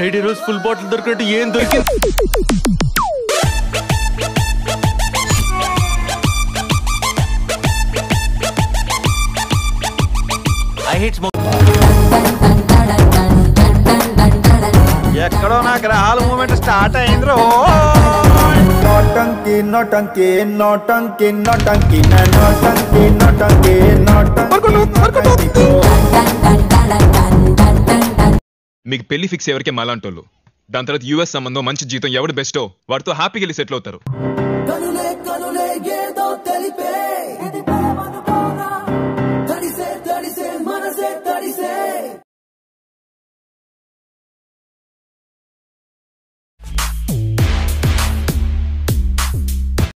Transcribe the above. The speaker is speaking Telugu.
ఫ్రైడే రోజు ఫుల్ బాటిల్ దొరికినట్టు ఏం దొరికింది ఐ హేట్ స్మోక్ ఎక్కడో నా గ్రహాల మూమెంట్ స్టార్ట్ అయింది రో నోటంకి నోటంకి నోటంకి నోటంకి నా నోటంకి నోటంకి నోటంకి మీకు పెళ్లి ఫిక్స్ ఎవరికే మాలాంటోళ్ళు దాని తర్వాత యూఎస్ సంబంధం మంచి జీతం ఎవడు బెస్టో వాడితో హ్యాపీగా వెళ్ళి సెటిల్ అవుతారు కనులే కనులే ఏదో తెలిపే